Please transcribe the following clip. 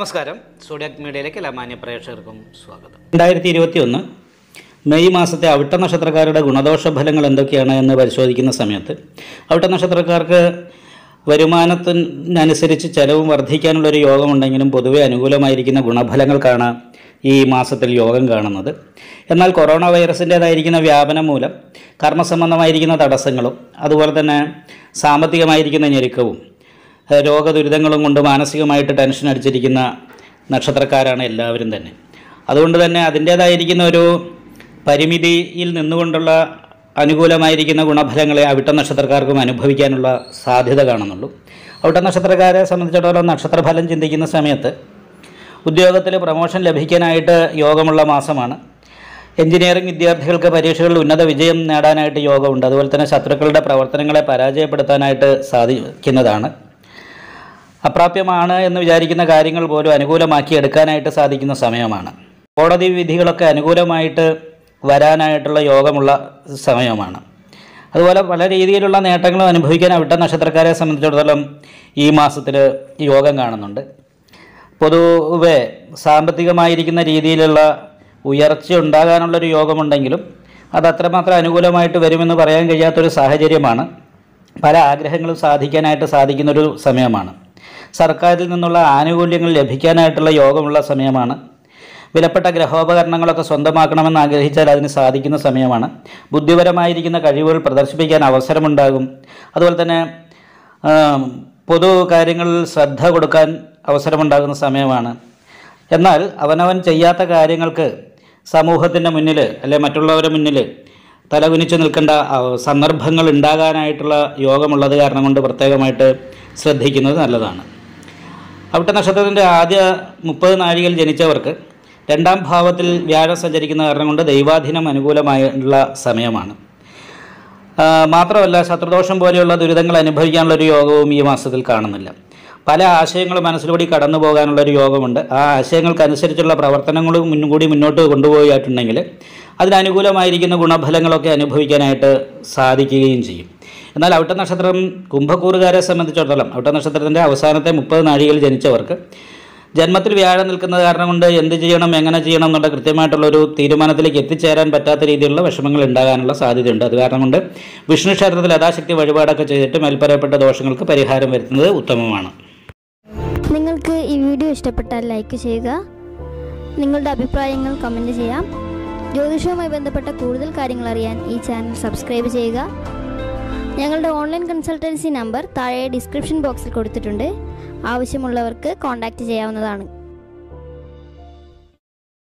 നമസ്കാരം സൂര്യാക് മീഡിയയിലേക്ക് എല്ലാ മാന്യ പ്രേക്ഷകർക്കും സ്വാഗതം രണ്ടായിരത്തി ഇരുപത്തി ഒന്ന് മെയ് മാസത്തെ അവിട്ട നക്ഷത്രക്കാരുടെ ഗുണദോഷ ഫലങ്ങൾ എന്തൊക്കെയാണ് എന്ന് പരിശോധിക്കുന്ന സമയത്ത് അവിട്ട നക്ഷത്രക്കാർക്ക് വരുമാനത്തിനനുസരിച്ച് ചെലവും വർദ്ധിക്കാനുള്ളൊരു യോഗമുണ്ടെങ്കിലും പൊതുവെ അനുകൂലമായിരിക്കുന്ന ഗുണഫലങ്ങൾക്കാണ് ഈ മാസത്തിൽ യോഗം കാണുന്നത് എന്നാൽ കൊറോണ വൈറസിൻ്റേതായിരിക്കുന്ന വ്യാപനം മൂലം കർമ്മസംബന്ധമായിരിക്കുന്ന തടസ്സങ്ങളും അതുപോലെ തന്നെ സാമ്പത്തികമായിരിക്കുന്ന ഞെരുക്കവും ഏഹ് രോഗദുരിതങ്ങളും കൊണ്ട് മാനസികമായിട്ട് ടെൻഷൻ അടിച്ചിരിക്കുന്ന നക്ഷത്രക്കാരാണ് എല്ലാവരും തന്നെ അതുകൊണ്ട് തന്നെ അതിൻ്റേതായിരിക്കുന്ന ഒരു പരിമിതിയിൽ നിന്നുകൊണ്ടുള്ള അനുകൂലമായിരിക്കുന്ന ഗുണഫലങ്ങളെ അവിട്ട നക്ഷത്രക്കാർക്കും അനുഭവിക്കാനുള്ള സാധ്യത കാണുന്നുള്ളൂ അവിട്ട നക്ഷത്രക്കാരെ സംബന്ധിച്ചിടത്തോളം നക്ഷത്രഫലം ചിന്തിക്കുന്ന സമയത്ത് ഉദ്യോഗത്തിൽ പ്രൊമോഷൻ ലഭിക്കാനായിട്ട് യോഗമുള്ള മാസമാണ് എഞ്ചിനീയറിംഗ് വിദ്യാർത്ഥികൾക്ക് പരീക്ഷകളിൽ ഉന്നത വിജയം നേടാനായിട്ട് യോഗമുണ്ട് അതുപോലെ തന്നെ ശത്രുക്കളുടെ പ്രവർത്തനങ്ങളെ പരാജയപ്പെടുത്താനായിട്ട് സാധിക്കുന്നതാണ് അപ്രാപ്യമാണ് എന്ന് വിചാരിക്കുന്ന കാര്യങ്ങൾ പോലും അനുകൂലമാക്കി എടുക്കാനായിട്ട് സാധിക്കുന്ന സമയമാണ് കോടതി വിധികളൊക്കെ അനുകൂലമായിട്ട് വരാനായിട്ടുള്ള യോഗമുള്ള സമയമാണ് അതുപോലെ പല രീതിയിലുള്ള നേട്ടങ്ങളും അനുഭവിക്കാൻ അവിട്ട നക്ഷത്രക്കാരെ സംബന്ധിച്ചിടത്തോളം ഈ മാസത്തിൽ യോഗം കാണുന്നുണ്ട് പൊതുവെ സാമ്പത്തികമായിരിക്കുന്ന രീതിയിലുള്ള ഉയർച്ച ഉണ്ടാകാനുള്ളൊരു യോഗമുണ്ടെങ്കിലും അത് അത്രമാത്രം അനുകൂലമായിട്ട് വരുമെന്ന് പറയാൻ കഴിയാത്തൊരു സാഹചര്യമാണ് പല ആഗ്രഹങ്ങളും സാധിക്കാനായിട്ട് സാധിക്കുന്നൊരു സമയമാണ് സർക്കാരിൽ നിന്നുള്ള ആനുകൂല്യങ്ങൾ ലഭിക്കാനായിട്ടുള്ള യോഗമുള്ള സമയമാണ് വിലപ്പെട്ട ഗ്രഹോപകരണങ്ങളൊക്കെ സ്വന്തമാക്കണമെന്ന് ആഗ്രഹിച്ചാൽ അതിന് സാധിക്കുന്ന സമയമാണ് ബുദ്ധിപരമായിരിക്കുന്ന കഴിവുകൾ പ്രദർശിപ്പിക്കാൻ അവസരമുണ്ടാകും അതുപോലെ തന്നെ ആ, പൊതു കാര്യങ്ങളിൽ ശ്രദ്ധ കൊടുക്കാൻ അവസരമുണ്ടാകുന്ന സമയമാണ് എന്നാൽ അവനവൻ ചെയ്യാത്ത കാര്യങ്ങൾക്ക് സമൂഹത്തിൻ്റെ മുന്നിൽ അല്ലെ മറ്റുള്ളവരുടെ മുന്നിൽ തലകുനിച്ച് നിൽക്കേണ്ട ആ, സന്ദർഭങ്ങൾ ഉണ്ടാകാനായിട്ടുള്ള യോഗമുള്ളത് കാരണം കൊണ്ട് പ്രത്യേകമായിട്ട് ശ്രദ്ധിക്കുന്നത് നല്ലതാണ് അവിട്ട നക്ഷത്രത്തിൻ്റെ ആദ്യ മുപ്പത് നാഴികയിൽ ജനിച്ചവർക്ക് രണ്ടാം ഭാവത്തിൽ വ്യാഴം സഞ്ചരിക്കുന്ന കാരണം കൊണ്ട് ദൈവാധീനം അനുകൂലമായുള്ള സമയമാണ് ആ, മാത്രമല്ല ശത്രുദോഷം പോലെയുള്ള ദുരിതങ്ങൾ അനുഭവിക്കാനുള്ള ഒരു യോഗവും ഈ മാസത്തിൽ കാണുന്നില്ല പല ആശയങ്ങളും മനസ്സിലൂടെ കടന്നു പോകാനുള്ളൊരു യോഗമുണ്ട് ആ ആശയങ്ങൾക്കനുസരിച്ചുള്ള പ്രവർത്തനങ്ങളും മുന്നും കൂടി മുന്നോട്ട് കൊണ്ടുപോയിട്ടുണ്ടെങ്കിൽ അതിനനുകൂലമായിരിക്കുന്ന ഗുണഫലങ്ങളൊക്കെ അനുഭവിക്കാനായിട്ട് സാധിക്കുകയും ചെയ്യും എന്നാൽ അവിട്ട നക്ഷത്രം കുംഭക്കൂറുകാരെ സംബന്ധിച്ചിടത്തോളം അവിട്ട നക്ഷത്രത്തിൻ്റെ അവസാനത്തെ മുപ്പത് നാഴികയിൽ ജനിച്ചവർക്ക് ജന്മത്തിൽ വ്യാഴം നിൽക്കുന്നത് കാരണം കൊണ്ട് എന്ത് ചെയ്യണം എങ്ങനെ ചെയ്യണം എന്നുള്ള കൃത്യമായിട്ടുള്ളൊരു തീരുമാനത്തിലേക്ക് എത്തിച്ചേരാൻ പറ്റാത്ത രീതിയിലുള്ള വിഷമങ്ങൾ ഉണ്ടാകാനുള്ള സാധ്യതയുണ്ട് അത് കാരണം കൊണ്ട് വിഷ്ണു ക്ഷേത്രത്തിൽ യഥാശക്തി വഴിപാടൊക്കെ ചെയ്തിട്ട് മേൽപ്പറയപ്പെട്ട ദോഷങ്ങൾക്ക് പരിഹാരം വരുത്തുന്നത് ഉത്തമമാണ് നിങ്ങൾക്ക് ഈ വീഡിയോ ഇഷ്ടപ്പെട്ടാൽ ലൈക്ക് ചെയ്യുക നിങ്ങളുടെ അഭിപ്രായങ്ങൾ കമൻറ്റ് ചെയ്യാം ജ്യോതിഷവുമായി ബന്ധപ്പെട്ട കൂടുതൽ കാര്യങ്ങൾ അറിയാൻ ഈ ചാനൽ സബ്സ്ക്രൈബ് ചെയ്യുക ഞങ്ങളുടെ ഓൺലൈൻ കൺസൾട്ടൻസി നമ്പർ താഴെ ഡിസ്ക്രിപ്ഷൻ ബോക്സിൽ കൊടുത്തിട്ടുണ്ട് ആവശ്യമുള്ളവർക്ക് കോൺടാക്റ്റ് ചെയ്യാവുന്നതാണ്